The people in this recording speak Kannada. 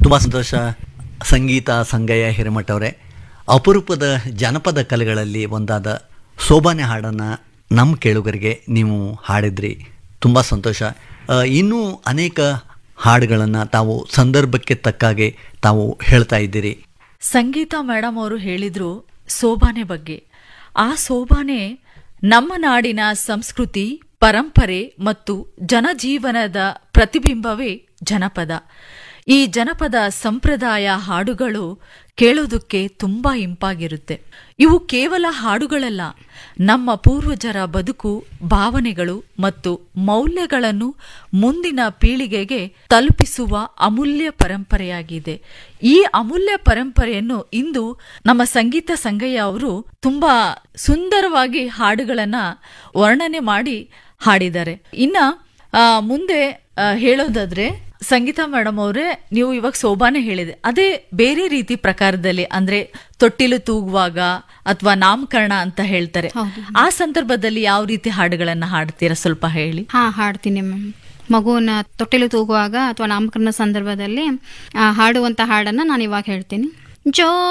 ತುಂಬ ಸಂತೋಷ ಸಂಗೀತ ಸಂಗಯ್ಯ ಹಿರೇಮಠ ಅವರೇ ಅಪರೂಪದ ಜನಪದ ಕಲೆಗಳಲ್ಲಿ ಒಂದಾದ ಸೋಬಾನೆ ಹಾಡನ್ನು ನಮ್ಮ ಕೇಳುಗರಿಗೆ ನೀವು ಹಾಡಿದ್ರಿ ತುಂಬ ಸಂತೋಷ ಆ, ಇನ್ನೂ ಅನೇಕ ಹಾಡುಗಳನ್ನು ತಾವು ಸಂದರ್ಭಕ್ಕೆ ತಕ್ಕಾಗೆ ತಾವು ಹೇಳ್ತಾ ಇದ್ದೀರಿ ಸಂಗೀತ ಮೇಡಮ್ ಅವರು ಹೇಳಿದ್ರು ಸೋಬಾನೆ ಬಗ್ಗೆ ಆ ಸೋಬಾನೆ ನಮ್ಮ ನಾಡಿನ ಸಂಸ್ಕೃತಿ ಪರಂಪರೆ ಮತ್ತು ಜನಜೀವನದ ಪ್ರತಿಬಿಂಬವೇ ಜನಪದ ಈ ಜನಪದ ಸಂಪ್ರದಾಯ ಹಾಡುಗಳು ಕೇಳೋದಕ್ಕೆ ತುಂಬಾ ಇಂಪಾಗಿರುತ್ತೆ ಇವು ಕೇವಲ ಹಾಡುಗಳಲ್ಲ ನಮ್ಮ ಪೂರ್ವಜರ ಬದುಕು ಭಾವನೆಗಳು ಮತ್ತು ಮೌಲ್ಯಗಳನ್ನು ಮುಂದಿನ ಪೀಳಿಗೆಗೆ ತಲುಪಿಸುವ ಅಮೂಲ್ಯ ಪರಂಪರೆಯಾಗಿದೆ ಈ ಅಮೂಲ್ಯ ಪರಂಪರೆಯನ್ನು ಇಂದು ನಮ್ಮ ಸಂಗೀತ ಸಂಗಯ್ಯ ಅವರು ತುಂಬಾ ಸುಂದರವಾಗಿ ಹಾಡುಗಳನ್ನ ವರ್ಣನೆ ಮಾಡಿ ಹಾಡಿದ್ದಾರೆ ಇನ್ನ ಆ, ಮುಂದೆ ಆ, ಹೇಳೋದಾದ್ರೆ ಸಂಗೀತ ಮೇಡಮ್ ಅವರೇ ನೀವು ಇವಾಗ ಸೋಬಾನೆ ಹೇಳಿದೆ ಅದೇ ಬೇರೆ ರೀತಿ ಪ್ರಕಾರದಲ್ಲಿ ಅಂದ್ರೆ ತೊಟ್ಟಿಲು ತೂಗುವಾಗ ಅಥವಾ ನಾಮಕರಣ ಅಂತ ಹೇಳ್ತಾರೆ ಆ ಸಂದರ್ಭದಲ್ಲಿ ಯಾವ ರೀತಿ ಹಾಡುಗಳನ್ನ ಹಾಡ್ತೀರಾ ಸ್ವಲ್ಪ ಹೇಳಿ ಹಾ ಹಾಡ್ತೀನಿ ಮ್ಯಾಮ್ ಮಗುವನ್ನ ತೊಟ್ಟಿಲು ತೂಗುವಾಗ ಅಥವಾ ನಾಮಕರಣ ಸಂದರ್ಭದಲ್ಲಿ ಆ, ಹಾಡುವಂತ ಹಾಡನ್ನ ನಾನು ಇವಾಗ ಹೇಳ್ತೀನಿ ಜೋ